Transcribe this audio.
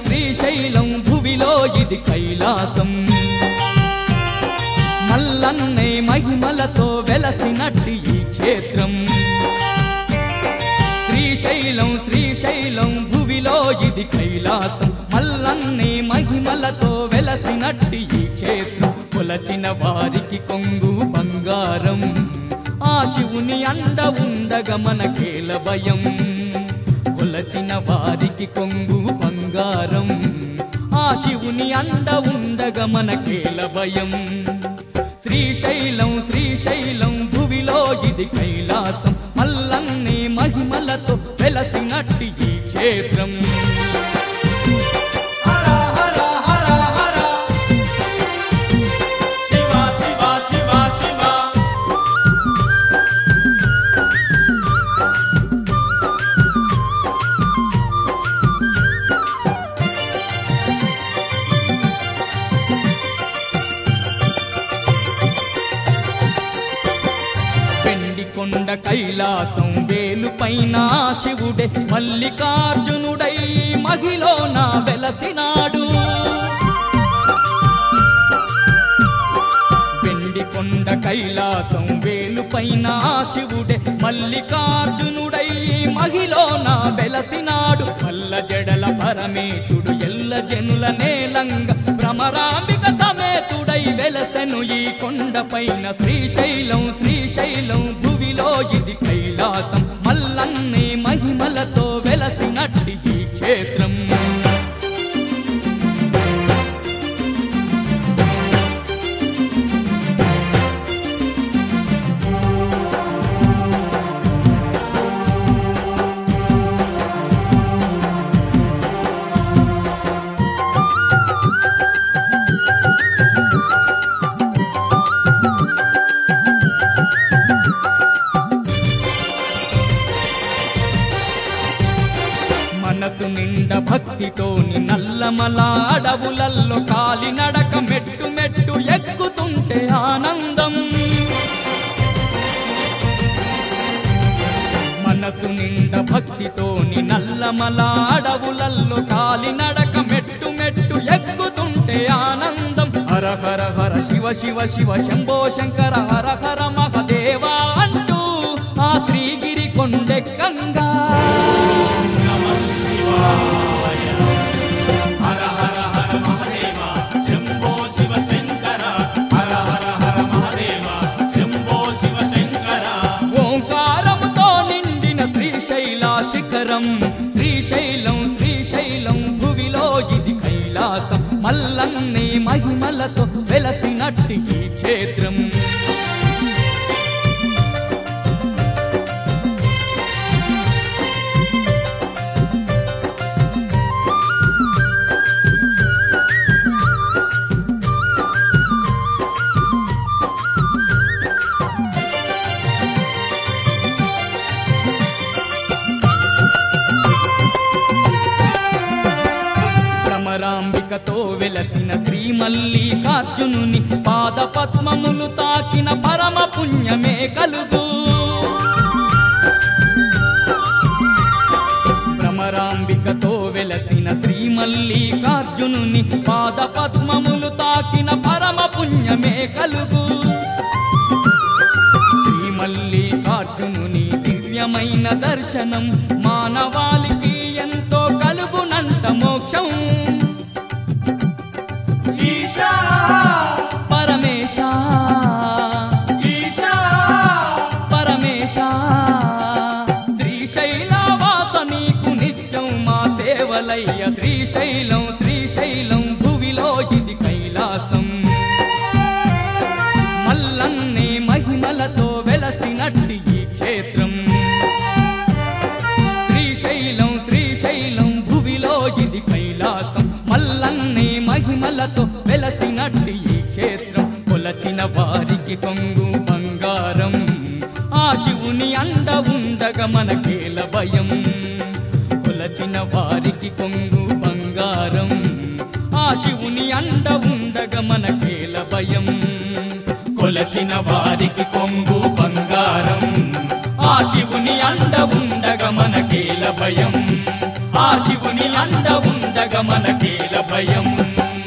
శ్రీశైలం భువిలో ఇది కైలాసం మల్లన్నే మహిమలతో వెలసినట్టి ఈ క్షేత్రం శ్రీశైలం శ్రీశైలం భువిలో ఇది కైలాసం మల్లన్నే మహిమలతో వెలసినట్టి ఈ క్షేత్రం కొలచిన వారికి కొంగు బంగారం ఆ శివుని అండ ఉండగా మనకేల భయం కొలచిన వారికి కొంగు బంగారం ఆ శివుని అండ ఉండగా మనకేల భయం శ్రీశైలం శ్రీశైలం భువిలో ఇది కైలాసం మల్లన్నే మహిమలతో వెలసినట్టి ఈ క్షేత్రం హర హర హర హర శివ శివ శివ శివ పెండి కొండ కైలాసం వేలు పైన శివుడే మల్లికార్జునుడై మహిలోన వెలసినాడు పెండి కొండ కైలాసం వేలు పైన శివుడే మల్లికార్జునుడై మహిలోన వెలసినాడు మల్ల జడల పరమేశుడు ఎల్ల జనుల నేలంగ భ్రమరాంబిక సమేతుడై వెలసెను ఈ కొండపైన శ్రీశైలం శ్రీశైలం భువిలో ఇది కైలాసం మల్లన్నే మహిమలతో వెలసినట్టి ఈ క్షేత్రం మనసు నిండా భక్తితోని నల్లమల అడవులల్లో కాలి నడక మెట్టు మెట్టు ఎక్కుతుంటే ఆనందం మనసు నిండా భక్తితోని నల్లమల అడవులల్లో కాలి నడక మెట్టు మెట్టు ఎక్కుతుంటే ఆనందం హర హర హర శివ శివ శివ శంభో శంకర హర హర మహదేవా అంటూ ఆ శ్రీగిరి కొండెక్కంగా నమ శివాయ హర హర హర మహదేవ శంభో శివ శంకర హర హర హర మహదేవ శంభో శివ శంకర ఓంకారముతో నిండిన శ్రీశైల శిఖరం శ్రీశైలం శ్రీశైలం భువిలో ఇది కైలాసం మల్లన్నే మహిమలతో వెలసినట్టి ఈ క్షేత్రం భ్రమరాంబికతో వెలసిన శ్రీ మల్లికార్జునుని పాద పద్మములు తాకిన పరమ పుణ్యమే కలుగు భ్రమరాంబికతో వెలసిన శ్రీ మల్లికార్జునుని పాద పద్మములు తాకిన పరమ పుణ్యమే కలుగు శ్రీ మల్లికార్జునుని దివ్యమైన దర్శనం మానవాళికి ఎంతో కలుగునంట మోక్షం ఈశా పరమేశ ఈశా పరమేశ శ్రీశైలవాస నీకు నిత్యం మా సేవలయ్య శ్రీశైలం శ్రీశైలం భువిలో ఇది కైలాసం మల్లన్నే మహిమలతో వెలసినట్టి ఈ క్షేత్రం శ్రీశైలం శ్రీశైలం భువిలో ఇది కైలాసం మల్లన్నే మహిమలతో వెలసినట్టి ఈ క్షేత్రం కొలచిన వారికి కొంగు బంగారం ఆ శివుని అండ ఉండగా మనకేల భయం కొలచిన వారికి కొంగు బంగారం ఆ శివుని అండ ఉండగా మనకేల భయం కొలచిన వారికి కొంగు బంగారం ఆ శివుని అండ ఉండగా మనకేల భయం ఆ శివుని అండ ఉండగ మనకేల భయం